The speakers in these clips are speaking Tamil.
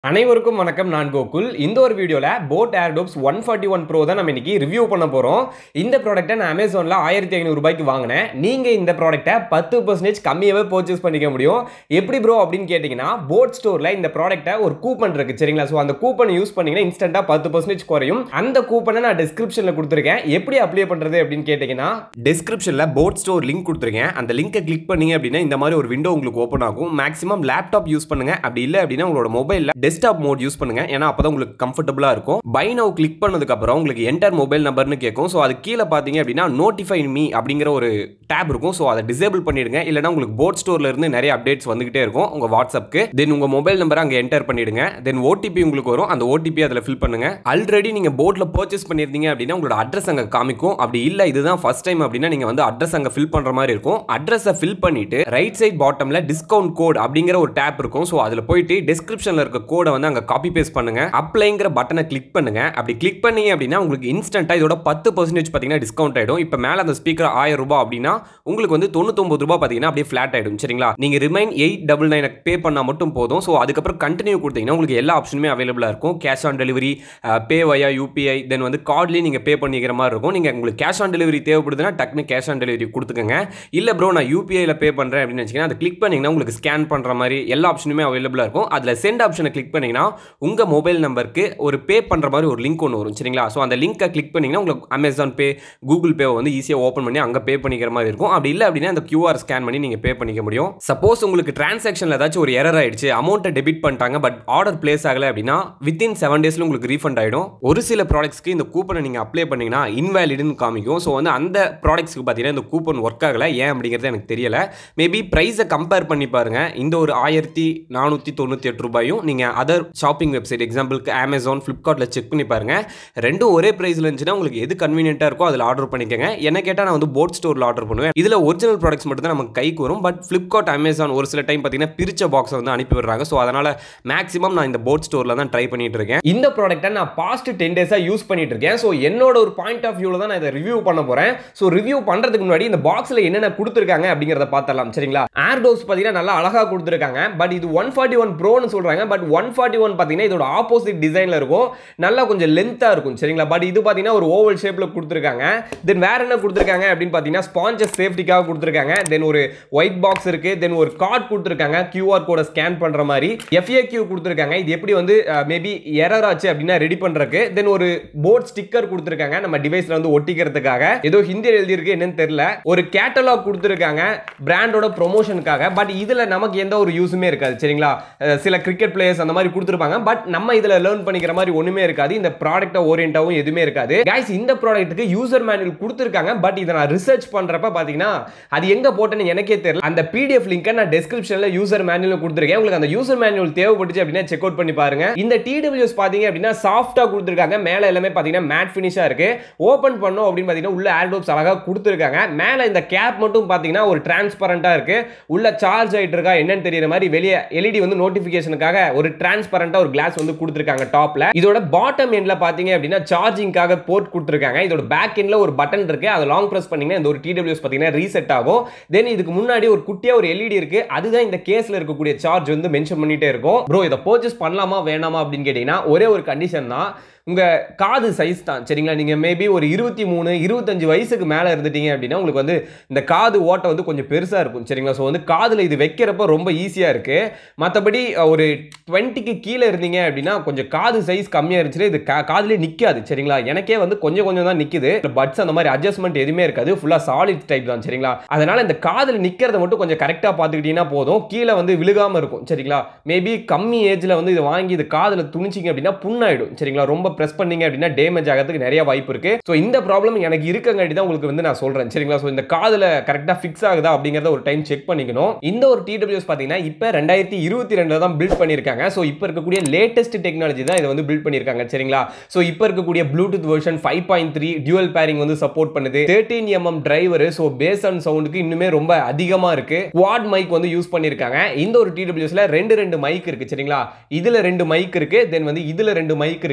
அனைவருக்கும் வணக்கம் நான் கோகுல் இந்த ஒரு வீடியோவில் boAt Airdopes one forty one pro தான் நம்ம இன்னைக்கு ரிவ்யூ பண்ண போகிறோம் இந்த ப்ராடக்ட்டை நான் அமேசானில் ஆயிரத்தி ஐநூறுரூபாய்க்கு வாங்கினேன் நீங்கள் இந்த ப்ராடக்ட்டை பத்து பர்சன்டேஜ் கம்மியாகவே பர்ச்சேஸ் பண்ணிக்க முடியும் எப்படி ப்ரோ அப்படின்னு கேட்டிங்கன்னா போட் ஸ்டோரில் இந்த ப்ராடக்ட்டை ஒரு கூப்பன் இருக்குது சரிங்களா ஸோ அந்த கூப்பனை யூஸ் பண்ணிங்கன்னா இன்ஸ்டண்ட்டாக பத்து பர்சன்டேஜ் குறையும் அந்த கூப்பனை நான் டிஸ்கிரிப்ஷனில் கொடுத்துருக்கேன் எப்படி அப்ளை பண்ணுறது அப்படின்னு கேட்டிங்கன்னா டிஸ்கிரிப்ஷனில் போட் ஸ்டோர் லிங்க் கொடுத்துருக்கேன் அந்த லிங்கை கிளிக் பண்ணீங்க அப்படின்னா இந்த மாதிரி ஒரு விண்டோ உங்களுக்கு ஓப்பன் ஆகும் மேக்ஸிமம் லேப்டாப் யூஸ் பண்ணுங்க அப்படி இல்லை அப்படின்னா உங்களோட மொபைலில் டெஸ்க்டாப் மோட் யூஸ் பண்ணுங்க ஏன்னா அப்பதான் உங்களுக்கு கம்ஃபர்டபுளாக இருக்கும் பை நவ் கிளிக் பண்ணதுக்கு அப்புறம் உங்களுக்கு என்டர் மொபைல் நம்பர்னு கேட்கும் ஸோ அது கீழே பார்த்தீங்க அப்படின்னா நோட்டிஃபை மீ அப்படிங்கிற ஒரு டேப் இருக்கும் ஸோ அதை டிசேபிள் பண்ணிடுங்க இல்லைனா உங்களுக்கு போட் ஸ்டோர்ல இருந்து நிறைய அப்டேட்ஸ் வந்துகிட்டே இருக்கும் உங்க வாட்ஸ்அப்க்கு தென் உங்க மொபைல் நம்பரை அங்கே என்டர் பண்ணிடுங்க தென் ஓடிபி உங்களுக்கு வரும் அந்த ஓடிபி அதில் ஃபில் பண்ணுங்க ஆல்ரெடி நீங்க போட்ல பர்ச்சேஸ் பண்ணியிருந்தீங்க அப்படின்னா உங்களோட அட்ரஸ் அங்கே காமிக்கும் அப்படி இல்லை இதுதான் ஃபர்ஸ்ட் டைம் அப்படின்னா நீங்க வந்து அட்ரஸ் அங்கே ஃபில் பண்ற மாதிரி இருக்கும் அட்ரஸை ஃபில் பண்ணிட்டு ரைட் சைட் பாட்டம்ல டிஸ்கவுண்ட் கோட் அப்படிங்கிற ஒரு டேப் இருக்கும் ஸோ அதில் போயிட்டு டிஸ்கிரிப்ஷனில் இருக்க கோடை வந்து அங்கே காப்பி பேஸ்ட் பண்ணுங்க அப்ளைங்கிற பட்டனை கிளிக் பண்ணுங்க அப்படி கிளிக் பண்ணீங்க அப்படின்னா உங்களுக்கு இன்ஸ்டன்ட்டாக இதோட பத்து பர்சன்டேஜ் பார்த்தீங்கன்னா டிஸ்கவுண்ட் ஆயிடும் இப்போ மேலே அந்த ஸ்பீக்கர் ஆயிரம் ரூபாய் அப்படின்னா உங்களுக்கு வந்து தொண்ணூத்தொம்பது ரூபாய் பார்த்தீங்கன்னா அப்படியே ஃபிளாட் ஆயிடும் சரிங்களா நீங்க remain eight double nine pay பண்ணால் மட்டும் போதும் ஸோ அதுக்கப்புறம் கண்டினியூ கொடுத்தீங்கன்னா உங்களுக்கு எல்லா ஆப்ஷனுமே அவைலபிளாக இருக்கும் cash on delivery pay via UPI then வந்து கார்ட்லேயும் நீங்கள் பே பண்ணிக்கிற மாதிரி இருக்கும் நீங்கள் உங்களுக்கு கேஷ் ஆன் டெலிவரி தேவைப்படுதுன்னா டக்குனு கேஷ் ஆன் டெலிவரி கொடுத்துக்கோங்க இல்லை ப்ரோ நான் யூபிஐயில் பே பண்ணுறேன் அப்படின்னு வச்சிங்கன்னா அதை கிளிக் பண்ணிங்கன்னா உங்களுக்கு ஸ்கேன் பண்ணுற மாதிரி எல்லா ஆப்ஷனுமே அவைலபிளாக இருக்கும் அதில் சென்ட் ஆப்ஷனை கிளிக் பண்ணிங்கன்னா உங்கள் மொபைல் நம்பருக்கு ஒரு பே பண்ணுற மாதிரி ஒரு லிங்க் ஒன்று வரும் சரிங்களா ஸோ அந்த லிங்க்கை கிளிக் பண்ணிங்கன்னா உங்களுக்கு அமேசான் பே கூகுள் பே வந்து ஈஸியாக ஓப்பன் பண்ணி அங்கே பே பண்ணிக்கிற மாதிரி இருக்கும் அப்படி இல்லை அப்படின்னா அந்த QR ஸ்கேன் பண்ணி நீங்கள் பே பண்ணிக்க முடியும் சப்போஸ் உங்களுக்கு டிரான்சாக்ஷனில் ஏதாச்சும் ஒரு எரர் ஆயிடுச்சு அமௌண்ட்டை டெபிட் பண்ணிட்டாங்க பட் ஆர்டர் பிளேஸ் ஆகலை அப்படின்னா வித்தின் செவன் டேஸில் உங்களுக்கு ரீஃபண்ட் ஆகிடும் ஒரு சில ப்ராடக்ட்ஸ்க்கு இந்த கூப்பனை நீங்கள் அப்ளை பண்ணிங்கன்னா இன்வேலிடுன்னு காமிக்கும் ஸோ வந்து அந்த ப்ராடக்ட்ஸ்க்கு பார்த்தீங்கன்னா இந்த கூப்பன் ஒர்க் ஆகலை ஏன் அப்படிங்கிறது எனக்கு தெரியல மேபி ப்ரைஸை கம்பேர் பண்ணி பாருங்க இந்த ஒரு ஆயிரத்தி நானூற்றி தொண்ணூற்றி எட்டு ரூபாயும் நீங்கள் அதர் ஷாப்பிங் வெப்சைட் எக்ஸாம்பிளுக்கு அமேசான் ஃப்ளிப்கார்ட்டில் செக் பண்ணி பாருங்க ரெண்டும் ஒரே ப்ரைஸில் இருந்துச்சுன்னா உங்களுக்கு எது கன்வீனியன்ட்டாக இருக்கோ அதில் ஆர்டர் பண்ணிக்கோங்க என்ன கேட்டால் நான் வந்து போட் ஸ்டோரில் ஆர்டர் பண்ணுவேன் இதில் ஒரிஜினல் ப்ராடக்ட்ஸ் மட்டும் தான் நமக்கு கைக்கு வரும் பட் ஃப்ளிப்கார்ட் அமேசான் ஒரு சில டைம் பார்த்தீங்கன்னா பிரிச்ச பாக்ஸை வந்து அனுப்பி விடுறாங்க ஸோ அதனால் மேக்ஸிமம் நான் இந்த போட் ஸ்டோரில் தான் ட்ரை பண்ணிட்டு இருக்கேன் இந்த ப்ராடக்ட்டை நான் பாஸ்ட் டென் டேஸாக யூஸ் பண்ணிட்டு இருக்கேன் ஸோ என்னோட ஒரு பாயிண்ட் ஆஃப் வியூவில் தான் நான் இதை ரிவ்யூ பண்ண போகிறேன் ஸோ ரிவ்யூ பண்ணுறதுக்கு முன்னாடி இந்த பாக்ஸில் என்னென்ன கொடுத்துருக்காங்க அப்படிங்கிறத பார்த்தலாம் சரிங்களா ஏர் டோஸ் பார்த்தீங்கன்னா நல்லா அழகாக கொடுத்துருக்காங்க பட் இது ஒன் ஃபார்ட்டி ஒன் ப்ரோன்னு சொல்கிறாங்க பட் ஒன் ஃபார்ட்டி ஒன் பார்த்தீங்கன்னா இதோட ஆப்போசிட் டிசைனில் இருக்கும் நல்லா கொஞ்சம் லென்த்தாக இருக்கும் சரிங்களா பட் இது பார்த்தீங்கன்னா ஒரு ஓவல் ஷேப்பில் கொடுத்துருக்காங்க தென் வேற என்ன கொடுத்துருக்காங்க அப்படின்னு பார்த்தீங்கன்னா ஸ்பாஞ்சஸ் சேஃப்டிக்காக கொடுத்துருக்காங்க தென் ஒரு ஒயிட் பாக்ஸ் இருக்கு தென் ஒரு கார்டு கொடுத்துருக்காங்க கியூஆர் கோடை ஸ்கேன் பண்ணுற மாதிரி எஃப்ஏக்யூ கொடுத்துருக்காங்க இது எப்படி வந்து மேபி எரர் ஆச்சு அப்படின்னா ரெடி பண்ணுறதுக்கு தென் ஒரு போர்ட் ஸ்டிக்கர் கொடுத்துருக்காங்க நம்ம டிவைஸில் வந்து ஒட்டிக்கிறதுக்காக ஏதோ ஹிந்தியில் எழுதியிருக்கு என்னன்னு தெரியல ஒரு கேட்டலாக் கொடுத்துருக்காங்க பிராண்டோட ப்ரொமோஷனுக்காக பட் இதில் நமக்கு எந்த ஒரு யூஸுமே இருக்காது சரிங்களா அஹ் சில கிரிக்கெட் பிளேயர்ஸ் அந்த மாதிரி கொடுத்துருப்பாங்க பட் நம்ம இதில் லேர்ன் பண்ணிக்கிற மாதிரி ஒன்றுமே இருக்காது இந்த ப்ராடக்ட்டை ஓரியண்டாகவும் எதுவுமே இருக்காது கைஸ் இந்த ப்ராடக்ட்டுக்கு யூசர் மேனுவல் கொடுத்துருக்காங்க பட் இதை நான் ரிசர்ச் பண்ணுறப்ப பார்த்தீங்கன்னா அது எங்கே போட்டேன்னு எனக்கே தெரியல அந்த பிடிஎஃப் லிங்கை நான் டிஸ்கிரிப்ஷனில் யூசர் மேனுவல் கொடுத்துருக்கேன் உங்களுக்கு அந்த யூசர் மேனுவல் தேவைப்பட்டுச்சு அப்படின்னா செக் அவுட் பண்ணி பாருங்க இந்த டிடபிள்யூஸ் பார்த்தீங்க அப்படின்னா சாஃப்டாக கொடுத்துருக்காங்க மேலே எல்லாமே பார்த்தீங்கன்னா மேட் ஃபினிஷாக இருக்கு ஓப்பன் பண்ணோம் அப்படின்னு பார்த்தீங்கன்னா உள்ள ஏர்டோப்ஸ் அழகாக கொடுத்துருக்காங்க மேலே இந்த கேப் மட்டும் பார்த்தீங்கன்னா ஒரு டிரான்ஸ்பரண்டாக இருக்கு உள்ள சார்ஜ் ஆகிட்டு இருக்கா என்னன்னு தெரியற மாதிரி வெளியே எல்இடி வந்து நோட்டிஃபிகேஷனுக்காக ஒரு டிரான்ஸ்பரண்டாக ஒரு கிளாஸ் வந்து கொடுத்துருக்காங்க டாப்ல இதோட பாட்டம் எண்ட்ல பார்த்தீங்க அப்படின்னா சார்ஜிங்காக போர்ட் கொடுத்துருக்காங்க இதோட பேக் எண்ட்ல ஒரு பட்டன் இருக்கு அதை லாங் ப்ரெஸ் பண்ணீங்கன்னா இந்த ஒரு டிடபிள்யூஸ் பார்த்தீங்கன்னா ரீசெட் ஆகும் தென் இதுக்கு முன்னாடி ஒரு குட்டியா ஒரு எல்இடி இருக்கு அதுதான் இந்த கேஸ்ல இருக்கக்கூடிய சார்ஜ் வந்து மென்ஷன் பண்ணிட்டே இருக்கும் ப்ரோ இதை பர்ச்சேஸ் பண்ணலாமா வேணாமா அப்படின்னு கேட்டீங்கன்னா ஒரே ஒரு கண்டிஷன் தான் உங்கள் காது சைஸ் தான் சரிங்களா நீங்கள் மேபி ஒரு இருபத்தி மூணு இருபத்தஞ்சு வயசுக்கு மேலே இருந்துட்டீங்க அப்படின்னா உங்களுக்கு வந்து இந்த காது ஓட்டை வந்து கொஞ்சம் பெருசாக இருக்கும் சரிங்களா ஸோ வந்து காதில் இது வைக்கிறப்ப ரொம்ப ஈஸியாக இருக்குது மற்றபடி ஒரு டுவெண்ட்டிக்கு கீழே இருந்தீங்க அப்படின்னா கொஞ்சம் காது சைஸ் கம்மியாக இருந்துச்சுன்னா இது கா காதுலேயே நிற்காது சரிங்களா எனக்கே வந்து கொஞ்சம் கொஞ்சம் தான் நிற்குது பட்ஸ் அந்த மாதிரி அட்ஜஸ்ட்மெண்ட் எதுவுமே இருக்காது ஃபுல்லாக சாலிட் டைப் தான் சரிங்களா அதனால் இந்த காதில் நிற்கிறத மட்டும் கொஞ்சம் கரெக்டாக பார்த்துக்கிட்டீங்கன்னா போதும் கீழே வந்து விழுகாமல் இருக்கும் சரிங்களா மேபி கம்மி ஏஜில் வந்து இதை வாங்கி இது காதில் துணிச்சிங்க அப்படின்னா புண்ணாயிடும் சரிங்களா ரொம்ப ப்ரெஸ் பண்ணீங்க அப்படின்னா டேமேஜ் ஆகிறதுக்கு நிறைய வாய்ப்பு இருக்கு ஸோ இந்த ப்ராப்ளம் எனக்கு இருக்கங்காட்டி தான் உங்களுக்கு வந்து நான் சொல்றேன் சரிங்களா ஸோ இந்த காதில் கரெக்டாக ஃபிக்ஸ் ஆகுதா அப்படிங்கிறத ஒரு டைம் செக் பண்ணிக்கணும் இந்த ஒரு டிடபிள்யூஸ் பார்த்தீங்கன்னா இப்போ ரெண்டாயிரத்தி இருபத்தி ரெண்டுல தான் பில்ட் பண்ணியிருக்காங்க ஸோ இப்போ இருக்கக்கூடிய லேட்டஸ்ட் டெக்னாலஜி தான் இதை வந்து பில்ட் பண்ணியிருக்காங்க சரிங்களா ஸோ இப்போ இருக்கக்கூடிய Bluetooth version five point three dual pairing வந்து சப்போர்ட் பண்ணுது thirteen mm driver so bass and சவுண்டுக்கு இன்னுமே ரொம்ப அதிகமாக இருக்கு குவாட் மைக் வந்து யூஸ் பண்ணியிருக்காங்க இந்த ஒரு டிடபிள்யூஸ்ல ரெண்டு ரெண்டு மைக் இருக்கு சரிங்களா இதுல ரெண்டு மைக் இருக்கு தென் வந்து இதுல ரெண்டு மைக் இருக்கு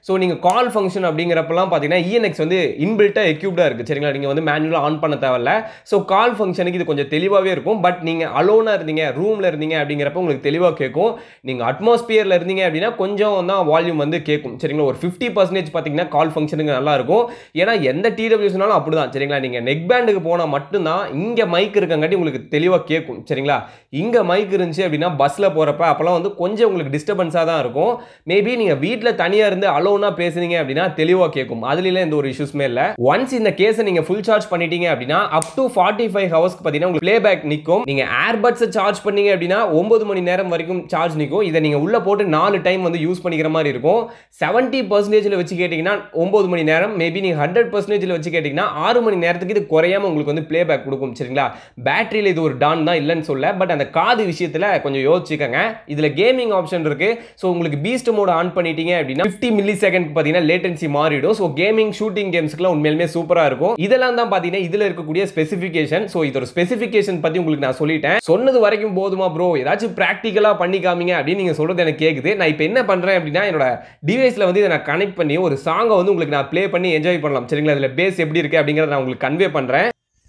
ஸோ நீங்கள் கால் ஃபங்க்ஷன் அப்படிங்கிறப்பெல்லாம் பார்த்தீங்கன்னா இஎன்எக்ஸ் வந்து இன்பில்ட்டாக எக்யூப்டாக இருக்குது சரிங்களா நீங்கள் வந்து மேனுவலாக ஆன் பண்ண தேவையில்ல ஸோ கால் ஃபங்க்ஷனுக்கு இது கொஞ்சம் தெளிவாகவே இருக்கும் பட் நீங்கள் அலோனாக இருந்தீங்க ரூமில் இருந்தீங்க அப்படிங்கிறப்ப உங்களுக்கு தெளிவாக கேட்கும் நீங்கள் அட்மாஸ்பியரில் இருந்தீங்க அப்படின்னா கொஞ்சம் தான் வால்யூம் வந்து கேட்கும் சரிங்களா ஒரு ஃபிஃப்டி பர்சன்டேஜ் பார்த்தீங்கன்னா கால் ஃபங்க்ஷனுக்கு நல்லா இருக்கும் ஏன்னா எந்த டிடபிள்யூஸ்னாலும் அப்படி தான் சரிங்களா நீங்கள் நெக் பேண்டுக்கு போனால் மட்டும்தான் இங்கே மைக் இருக்கங்காட்டி உங்களுக்கு தெளிவாக கேட்கும் சரிங்களா இங்கே மைக் இருந்துச்சு அப்படின்னா பஸ்ஸில் போகிறப்ப அப்போல்லாம் வந்து கொஞ்சம் உங்களுக்கு டிஸ்டர்பன்ஸாக தான் இருக்கும் மேபி நீங்கள் வீட்டில் தனியாக இருந்து அலோனாக பேசுனீங்க அப்படின்னா தெளிவாக கேட்கும் அதுல எந்த ஒரு இஷ்யூஸ்மே இல்லை ஒன்ஸ் இந்த கேஸை நீங்கள் ஃபுல் சார்ஜ் பண்ணிட்டீங்க அப்படின்னா அப் டு ஃபார்ட்டி ஃபைவ் ஹவர்ஸ்க்கு பார்த்தீங்கன்னா உங்களுக்கு ப்ளே பேக் நிற்கும் நீங்கள் ஏர்பட்ஸை சார்ஜ் பண்ணீங்க அப்படின்னா ஒன்பது மணி நேரம் வரைக்கும் சார்ஜ் நிற்கும் இதை நீங்கள் உள்ளே போட்டு நாலு டைம் வந்து யூஸ் பண்ணிக்கிற மாதிரி இருக்கும் செவன்ட்டி பர்சன்டேஜில் வச்சு கேட்டிங்கன்னா ஒம்பது மணி நேரம் மேபி நீங்கள் ஹண்ட்ரட் பர்சன்டேஜில் வச்சு கேட்டிங்கன்னா ஆறு மணி நேரத்துக்கு இது குறையாம உங்களுக்கு வந்து ப்ளே பேக் கொடுக்கும் சரிங்களா பேட்டரியில் இது ஒரு டான் தான் இல்லைன்னு சொல்ல பட் அந்த காது விஷயத்தில் கொஞ்சம் யோசிச்சுக்கோங்க இதில் கேமிங் ஆப்ஷன் இருக்கு ஸோ உங்களுக்கு பீஸ்ட் மோட் ஆன் பண்ணிட்டீங்க அப்படின்னா ஃபிஃப்டி மில்லி செகண்ட் பார்த்தீங்கன்னா லேட்டன்சி மாறிடும் ஸோ கேமிங் ஷூட்டிங் கேம்ஸ்க்குலாம் உண்மையிலுமே சூப்பராக இருக்கும் இதெல்லாம் தான் பார்த்தீங்கன்னா இதில் இருக்கக்கூடிய ஸ்பெசிஃபிகேஷன் ஸோ இதோட ஸ்பெசிஃபிகேஷன் பற்றி உங்களுக்கு நான் சொல்லிட்டேன் சொன்னது வரைக்கும் போதுமா ப்ரோ ஏதாச்சும் ப்ராக்டிக்கலாக பண்ணி காமிங்க அப்படின்னு நீங்கள் சொல்கிறது எனக்கு கேட்குது நான் இப்போ என்ன பண்ணுறேன் அப்படின்னா என்னோட டிவைஸில் வந்து இதை நான் கனெக்ட் பண்ணி ஒரு சாங்கை வந்து உங்களுக்கு நான் ப்ளே பண்ணி என்ஜாய் பண்ணலாம் சரிங்களா இதில் பேஸ் எப்படி இருக்குது அப்படிங்கிறத நான் உங்களுக்கு கன்வே பண்ணுறேன்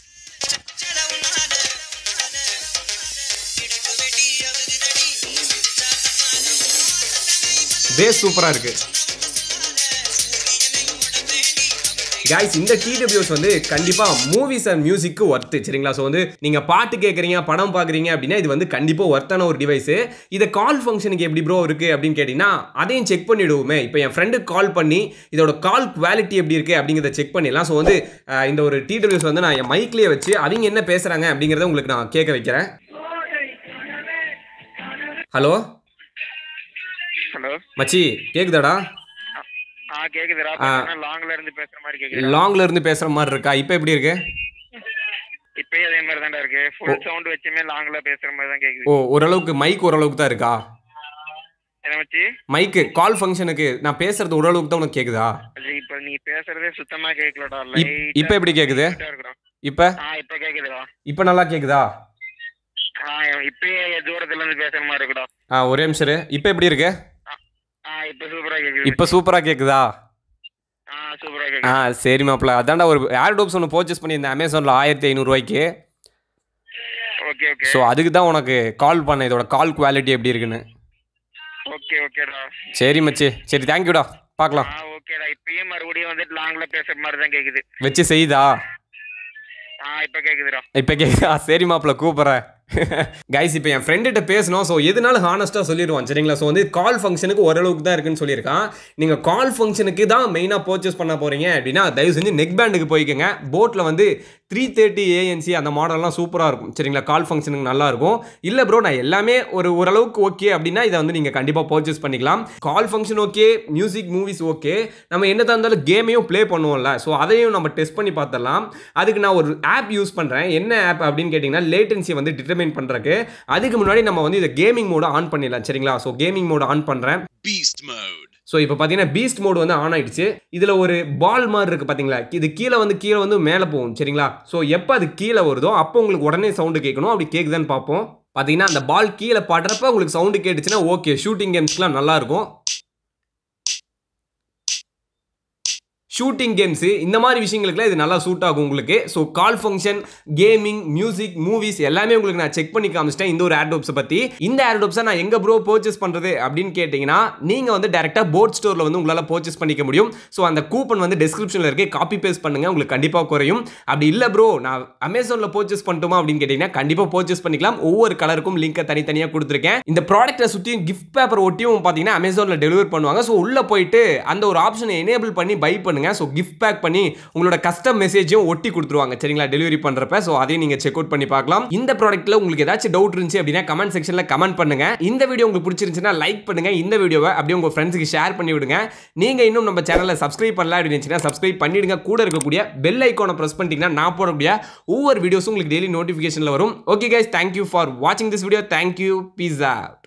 பேஸ் சூப்பராக இருக்கு கைஸ் இந்த டிடபிள்யூஸ் வந்து கண்டிப்பாக மூவிஸ் அண்ட் மியூசிக்கு ஒர்த்து சரிங்களா ஸோ வந்து நீங்கள் பாட்டு கேட்குறீங்க படம் பார்க்குறீங்க அப்படின்னா இது வந்து கண்டிப்பாக ஒர்த்தான ஒரு டிவைஸு இதை கால் ஃபங்க்ஷனுக்கு எப்படி ப்ரோ இருக்குது அப்படின்னு கேட்டிங்கன்னா அதையும் செக் பண்ணிவிடுவோமே இப்போ என் ஃப்ரெண்டுக்கு கால் பண்ணி இதோட கால் குவாலிட்டி எப்படி இருக்குது அப்படிங்கிறத செக் பண்ணிடலாம் ஸோ வந்து அஹ், இந்த ஒரு டிடபிள்யூஸ் வந்து நான் என் மைக்லேயே வச்சு அவங்க என்ன பேசுகிறாங்க அப்படிங்கிறத உங்களுக்கு நான் கேட்க வைக்கிறேன் ஹலோ ஹலோ மச்சி கேக்குதாடா ஆ கேக்குதுடா ஆ. லாங்ல இருந்து பேசுற மாதிரி கேக்குது லாங்ல இருந்து பேசுற மாதிரி இருக்கா இப்போ எப்படி இருக்கு இப்பயும் அதே மாதிரி தான்டா இருக்கு ஃபுல் சவுண்ட் வச்சுமே லாங்ல பேசுற மாதிரி தான் கேக்குது ஓ ஓரளவுக்கு மைக் ஓரளவுக்கு தான் இருக்கா என்ன வச்சு மைக்கு கால் ஃபங்க்ஷனுக்கு நான் பேசுறது ஓரளவுக்கு தான் உனக்கு கேக்குதா அது இப்ப நீ பேசுறதே சுத்தமா கேட்கலடா இப்- இப்ப எப்படி கேக்குது? இருக்குடா இப்போ ஆ இப்ப கேக்குதுடா இப்போ நல்லா கேக்குதா ஆ இப்பயே தூரத்துல இருந்து பேசுற மாதிரி இருக்குடா ஆ ஒரே நிமிஷம் இரு. இப்போ எப்படி இருக்கு ஆ இப்ப சூப்பரா கேக்குது இப்போ சூப்பரா கேக்குதா ஆ சூப்பரா ஆ கேக்குது சரி மாப்பிள அதான்டா ஒரு ஏர்டோப்ஸ் ஒன்று பர்ச்சேஸ் பண்ணியிருந்தேன் அமேசானில் ஆயிரத்தி ஐநூறுரூவாய்க்கு ஓகே ஓகே ஸோ அதுக்கு தான் உனக்கு கால் பண்ணேன் இதோட கால் குவாலிட்டி எப்படி இருக்குன்னு ஓகே ஓகேடா சரி மச்சி சரி தேங்க்யூடா பார்க்கலாம் ஆ ஓகேடா இப்பயும் மறுபடியும் வந்துட்டு லாங்ல பேசுற மாதிரி தான் கேக்குது வச்சு செய்தா ஆ இப்ப கேக்குதுடா இப்போ கேட்குதா சரி மாப்பிள கூப்பிட்றேன் கைஸ் இப்போ என் ஃப்ரெண்டுகிட்ட பேசணும் ஸோ எதுனாலும் ஹானஸ்ட்டாக சொல்லிடுவான் சரிங்களா ஸோ வந்து கால் ஃபங்க்ஷனுக்கு ஓரளவுக்கு தான் இருக்குன்னு சொல்லியிருக்கான் நீங்கள் கால் ஃபங்க்ஷனுக்கு தான் மெயினாக பர்ச்சேஸ் பண்ண போகிறீங்க அப்படின்னா தயவு செஞ்சு நெக் பேண்டுக்கு போய்க்கோங்க போட்டில் வந்து த்ரீ தேர்ட்டி ஏஎன்சி அந்த மாடல்லாம் சூப்பராக இருக்கும் சரிங்களா கால் ஃபங்க்ஷனுக்கு நல்லா இருக்கும் இல்லை ப்ரோ நான் எல்லாமே ஒரு ஓரளவுக்கு ஓகே அப்படின்னா இதை வந்து நீங்கள் கண்டிப்பாக பர்ச்சேஸ் பண்ணிக்கலாம் call function okay music movies okay நம்ம என்னதான் இருந்தாலும் கேமையும் ப்ளே பண்ணுவோம்ல ஸோ அதையும் நம்ம டெஸ்ட் பண்ணி பார்த்துடலாம் அதுக்கு நான் ஒரு ஆப் யூஸ் பண்ணுறேன் என்ன ஆப் அப்படின்னு கேட்டிங்கன்னா லேட்டன்சி வந்து டிட்டர்மைன் பண்ணுறக்கு அதுக்கு முன்னாடி நம்ம வந்து இதை கேமிங் மோட ஆன் பண்ணிடலாம் சரிங்களா ஸோ கேமிங் மோட ஆன் பண்ணுறேன் Beast mode. ஸோ இப்போ பார்த்தீங்கன்னா பீஸ்ட் மோடு வந்து ஆன் ஆயிடுச்சு இதில் ஒரு பால் மாதிரி இருக்குது பார்த்தீங்களா இது கீழே வந்து கீழே வந்து மேலே போகும் சரிங்களா ஸோ எப்போ அது கீழே வருதோ அப்போ உங்களுக்கு உடனே சவுண்டு கேட்கணும் அப்படி கேட்குதான்னு பார்ப்போம் பார்த்தீங்கன்னா அந்த பால் கீழே படுறப்ப உங்களுக்கு சவுண்டு கேட்டுச்சுன்னா ஓகே ஷூட்டிங் கேம்ஸ்க்குலாம் நல்லா இருக்கும் ஷூட்டிங் கேம்ஸு இந்த மாதிரி விஷயங்களுக்குலாம் இது நல்லா சூட் ஆகும் உங்களுக்கு so call function gaming music movies எல்லாமே உங்களுக்கு நான் செக் பண்ணி காமிச்சிட்டேன் இந்த ஒரு ஏர்டோப்ஸை பற்றி இந்த ஏர்டோப்ஸை நான் எங்கே ப்ரோ பர்ச்சேஸ் பண்ணுறது அப்படின்னு கேட்டிங்கன்னா நீங்கள் வந்து டேரெக்டாக போர்ட் ஸ்டோரில் வந்து உங்களால் பர்ச்சேஸ் பண்ணிக்க முடியும் ஸோ அந்த கூப்பன் வந்து டிஸ்கிரிப்ஷனில் இருக்கு காப்பி பேஸ்ட் பண்ணுங்கள் உங்களுக்கு கண்டிப்பாக குறையும் அப்படி இல்லை ப்ரோ நான் அமேசானில் பர்ச்சேஸ் பண்ணட்டுமா அப்படின்னு கேட்டிங்கன்னா கண்டிப்பாக பர்ச்சேஸ் பண்ணிக்கலாம் ஒவ்வொரு கலருக்கும் லிங்கை தனித்தனியாக கொடுத்துருக்கேன் இந்த ப்ராடக்ட்டை சுற்றியும் கிஃப்ட் பேப்பர் ஒட்டியும் பார்த்தீங்கன்னா அமேசானில் டெலிவர் பண்ணுவாங்க ஸோ உள்ளே போயிட்டு அந்த ஒரு ஆப்ஷனை எனேபிள் பண்ணி பை பண்ணுங்க ஸோ கிஃப்ட் பேக் பண்ணி உங்களோட கஸ்டம் மெசேஜும் ஒட்டி கொடுத்துருவாங்க சரிங்களா டெலிவரி பண்ணுறப்ப ஸோ அதையும் நீங்கள் செக் அவுட் பண்ணி பார்க்கலாம் இந்த ப்ராடக்ட்டில் உங்களுக்கு ஏதாச்சும் டவுட் இருந்துச்சு அப்படின்னா கமெண்ட் செக்ஷனில் கமெண்ட் பண்ணுங்க இந்த வீடியோ உங்களுக்கு பிடிச்சிருந்துச்சுன்னா லைக் பண்ணுங்க இந்த வீடியோவை அப்படியே உங்கள் ஃப்ரெண்ட்ஸுக்கு ஷேர் பண்ணி விடுங்க நீங்கள் இன்னும் நம்ம சேனலை சப்ஸ்கிரைப் பண்ணல அப்படின்னு இருந்துச்சுன்னா சப்ஸ்கிரைப் பண்ணிடுங்க கூட இருக்கக்கூடிய பெல் ஐக்கானை ப்ரெஸ் பண்ணிட்டீங்கன்னா நான் போடக்கூடிய ஒவ்வொரு வீடியோஸும் உங்களுக்கு டெய்லி நோட்டிஃபிகேஷனில் வரும் ஓகே கைஸ் தேங்க்யூ ஃபார் வாட்சிங் திஸ் வீடியோ தேங்க்யூ பீஸா